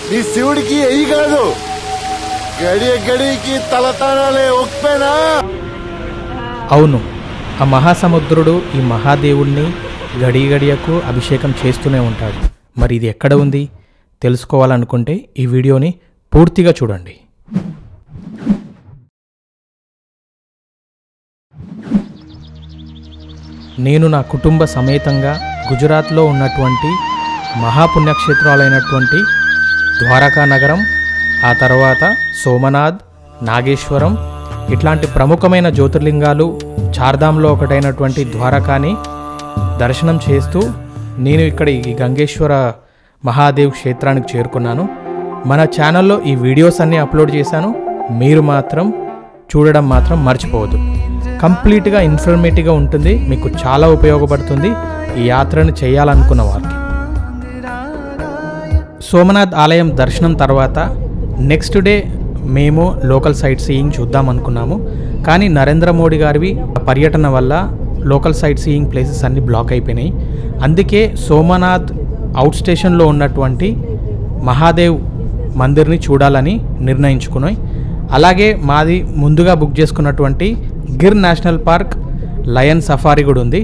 నీ శివుడికి ఎయ్యి కాదు గడియ గడికి తలతారాలే ఒప్పేనా అవును ఆ మహాసముద్రుడు ఈ మహాదేవుణ్ణి గడి గడియకు అభిషేకం చేస్తూనే ఉంటాడు మరి ఇది ఎక్కడ ఉంది తెలుసుకోవాలనుకుంటే ఈ వీడియోని పూర్తిగా చూడండి నేను నా కుటుంబ సమేతంగా గుజరాత్లో ఉన్నటువంటి మహాపుణ్యక్షేత్రాలైనటువంటి ద్వారకా నగరం ఆ తర్వాత సోమనాథ్ నాగేశ్వరం ఇట్లాంటి ప్రముఖమైన జ్యోతిర్లింగాలు చార్ధాంలో ఒకటైనటువంటి ద్వారకాని దర్శనం చేస్తూ నేను ఇక్కడ ఈ గంగేశ్వర మహాదేవ్ క్షేత్రానికి చేరుకున్నాను మన ఛానల్లో ఈ వీడియోస్ అన్నీ అప్లోడ్ చేశాను మీరు మాత్రం చూడడం మాత్రం మర్చిపోవద్దు కంప్లీట్గా ఇన్ఫర్మేటివ్గా ఉంటుంది మీకు చాలా ఉపయోగపడుతుంది ఈ యాత్రను చేయాలనుకున్న వారికి సోమనాథ్ ఆలయం దర్శనం తర్వాత నెక్స్ట్ డే మేము లోకల్ సైట్ సీయింగ్ చూద్దాం అనుకున్నాము కానీ నరేంద్ర మోడీ గారివి పర్యటన వల్ల లోకల్ సైట్ సీయింగ్ ప్లేసెస్ అన్నీ బ్లాక్ అయిపోయినాయి అందుకే సోమనాథ్ అవుట్ స్టేషన్లో ఉన్నటువంటి మహాదేవ్ మందిర్ని చూడాలని నిర్ణయించుకున్నాయి అలాగే మాది ముందుగా బుక్ చేసుకున్నటువంటి Gir national park lion safari కూడా ఉంది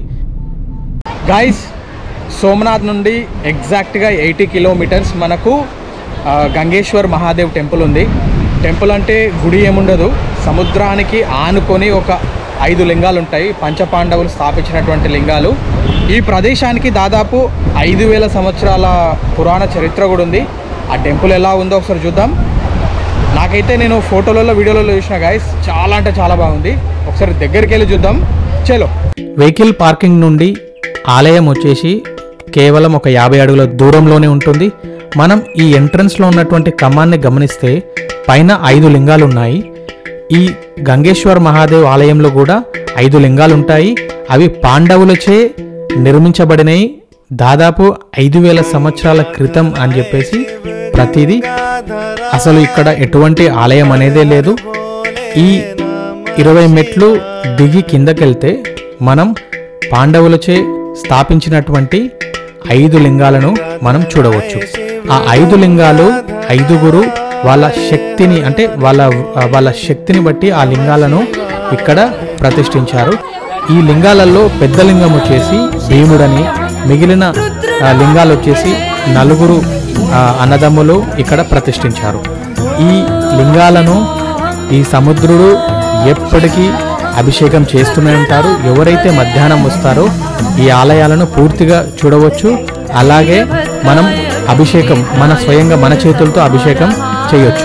గాయస్ సోమనాథ్ నుండి ఎగ్జాక్ట్గా ఎయిటీ కిలోమీటర్స్ మనకు ఆ, గంగేశ్వర్ మహాదేవ్ టెంపుల్ ఉంది టెంపుల్ అంటే గుడి ఏముండదు సముద్రానికి ఆనుకొని ఒక ఐదు లింగాలు ఉంటాయి పంచపాండవులు స్థాపించినటువంటి లింగాలు ఈ ప్రదేశానికి దాదాపు ఐదు వేల సంవత్సరాల పురాణ చరిత్ర కూడా ఉంది ఆ టెంపుల్ ఎలా ఉందో ఒకసారి చూద్దాం నాకైతే నేను ఫోటోలలో వీడియోలలో చూసిన గాయస్ చాలా అంటే చాలా బాగుంది ఒకసారి దగ్గరికి వెళ్ళి చూద్దాం చలో వెహికల్ పార్కింగ్ నుండి ఆలయం వచ్చేసి కేవలం ఒక యాభై అడుగుల దూరంలోనే ఉంటుంది మనం ఈ ఎంట్రన్స్లో ఉన్నటువంటి కమాన్ని గమనిస్తే పైన ఐదు లింగాలు ఉన్నాయి ఈ గంగేశ్వర్ మహాదేవ్ ఆలయంలో కూడా ఐదు లింగాలు ఉంటాయి అవి పాండవులచే నిర్మించబడినవి దాదాపు ఐదు వేల సంవత్సరాల క్రితం అని చెప్పేసి ప్రతిదీ అసలు ఇక్కడ ఎటువంటి ఆలయం అనేదే లేదు ఈ ఇరవై మెట్లు దిగి కిందకెళ్తే మనం పాండవులచే స్థాపించినటువంటి ఐదు లింగాలను మనం చూడవచ్చు ఆ ఐదు లింగాలు ఐదుగురు వాళ్ళ శక్తిని అంటే వాళ్ళ వాళ్ళ శక్తిని బట్టి ఆ లింగాలను ఇక్కడ ప్రతిష్ఠించారు ఈ లింగాలలో పెద్ద లింగం వచ్చేసి భీముడని మిగిలిన ఆ, లింగాలు వచ్చేసి నలుగురు ఆ, అన్నదమ్ములు ఇక్కడ ప్రతిష్ఠించారు ఈ లింగాలను ఈ సముద్రుడు ఎప్పటికీ అభిషేకం చేస్తూనే ఉంటారు ఎవరైతే మధ్యాహ్నం వస్తారో ఈ ఆలయాలను పూర్తిగా చూడవచ్చు అలాగే మనం అభిషేకం మన స్వయంగా మన చేతులతో అభిషేకం చేయొచ్చు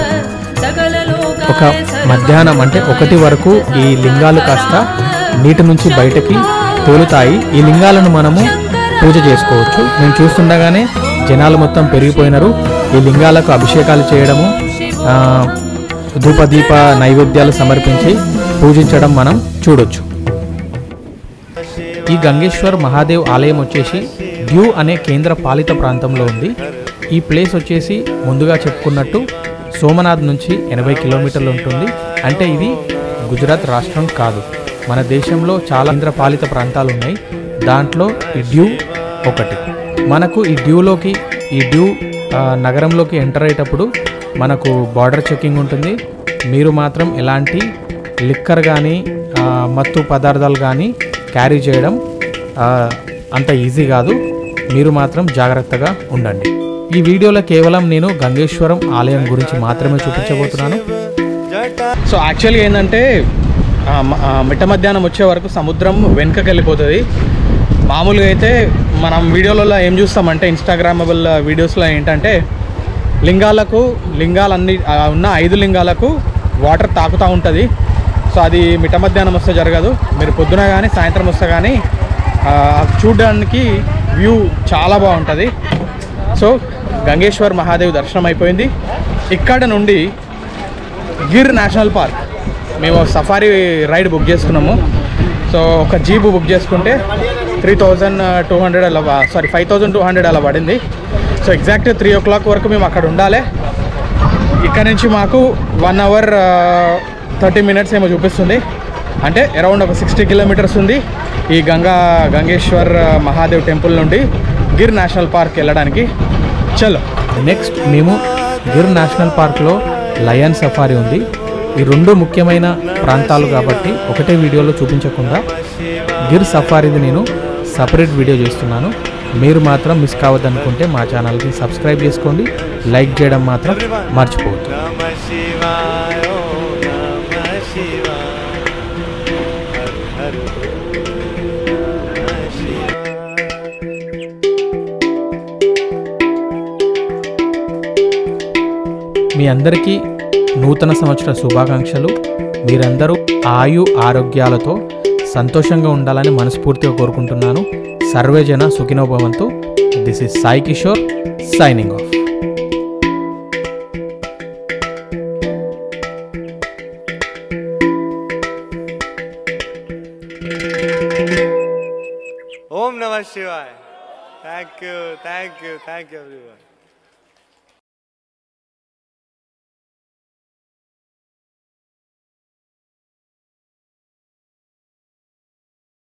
ఒక మధ్యాహ్నం అంటే ఒకటి వరకు ఈ లింగాలు కాస్త నీటి నుంచి బయటకి తేలుతాయి ఈ లింగాలను మనము పూజ చేసుకోవచ్చు నేను చూస్తుండగానే జనాలు మొత్తం పెరిగిపోయినారు ఈ లింగాలకు అభిషేకాలు చేయడము ఆ, ధూపదీప నైవేద్యాలు సమర్పించి పూజించడం మనం చూడొచ్చు ఈ గంగేశ్వర్ మహాదేవ్ ఆలయం వచ్చేసి డ్యూ అనే కేంద్ర పాలిత ప్రాంతంలో ఉంది ఈ ప్లేస్ వచ్చేసి ముందుగా చెప్పుకున్నట్టు సోమనాథ్ నుంచి ఎనభై కిలోమీటర్లు ఉంటుంది అంటే ఇది గుజరాత్ రాష్ట్రం కాదు మన దేశంలో చాలా కేంద్ర పాలిత ప్రాంతాలు ఉన్నాయి దాంట్లో ఈ డ్యూ ఒకటి మనకు ఈ డ్యూలోకి ఈ డ్యూ ఆ, నగరంలోకి ఎంటర్ అయ్యేటప్పుడు మనకు బార్డర్ చెకింగ్ ఉంటుంది మీరు మాత్రం ఎలాంటి లిక్కర్ కానీ మత్తు పదార్థాలు కానీ క్యారీ చేయడం ఆ, అంత ఈజీ కాదు మీరు మాత్రం జాగ్రత్తగా ఉండండి ఈ వీడియోలో కేవలం నేను గంగేశ్వరం ఆలయం గురించి మాత్రమే చూపించబోతున్నాను సో యాక్చువల్గా ఏంటంటే ఆ, మ- ఆ, మిట్ట మధ్యాహ్నం వచ్చే వరకు సముద్రం వెనుకకి వెళ్ళిపోతుంది మామూలుగా అయితే మనం వీడియోలలో ఏం చూస్తామంటే ఇన్స్టాగ్రామబుల్ వీడియోస్లో ఏంటంటే లింగాలకు లింగాలన్నీ ఆ, ఉన్న ఐదు లింగాలకు వాటర్ తాకుతూ ఉంటుంది సో అది మిట్ట మధ్యాహ్నం వస్తే జరగదు మీరు పొద్దున కానీ సాయంత్రం వస్తే కానీ ఆ, చూడడానికి వ్యూ చాలా బాగుంటుంది సో గంగేశ్వర్ మహాదేవ్ దర్శనం అయిపోయింది ఇక్కడ నుండి గిర్ నేషనల్ పార్క్ మేము సఫారీ రైడ్ బుక్ చేసుకున్నాము సో ఒక జీపు బుక్ చేసుకుంటే త్రీ థౌజండ్ టూ హండ్రెడ్ అలా sorry five thousand two hundred అలా పడింది so exact three o'clock వరకు మేము అక్కడ ఉండాలి ఇక్కడ నుంచి మాకు వన్ అవర్ థర్టీ మినిట్స్ ఏమో చూపిస్తుంది అంటే అరౌండ్ ఒక సిక్స్టీ కిలోమీటర్స్ ఉంది ఈ గంగా గంగేశ్వర్ ఆ, మహాదేవ్ టెంపుల్ నుండి గిర్ నేషనల్ పార్క్ వెళ్ళడానికి చలో నెక్స్ట్ మేము గిర్ నేషనల్ పార్క్లో లయన్ సఫారీ ఉంది ఈ రెండు ముఖ్యమైన ప్రాంతాలు కాబట్టి ఒకటే వీడియోలో చూపించకుండా గిర్ సఫారీది నేను సపరేట్ వీడియో చేస్తున్నాను మీరు మాత్రం మిస్ కావద్దనుకుంటే మా ఛానల్కి సబ్స్క్రైబ్ చేసుకోండి లైక్ చేయడం మాత్రం మర్చిపోవద్దు Namah Shivaya, Om Namah Shivaya. Har Har Namah Shivaya. మీ అందరికీ నూతన సంవత్సర శుభాకాంక్షలు మీరందరూ ఆయు ఆరోగ్యాలతో సంతోషంగా ఉండాలని మనస్ఫూర్తిగా కోరుకుంటున్నాను సర్వేజన సుఖినోభవంతు this is Sai Kishore signing off Om Namah Shivaya. Thank you, thank you, thank you everyone.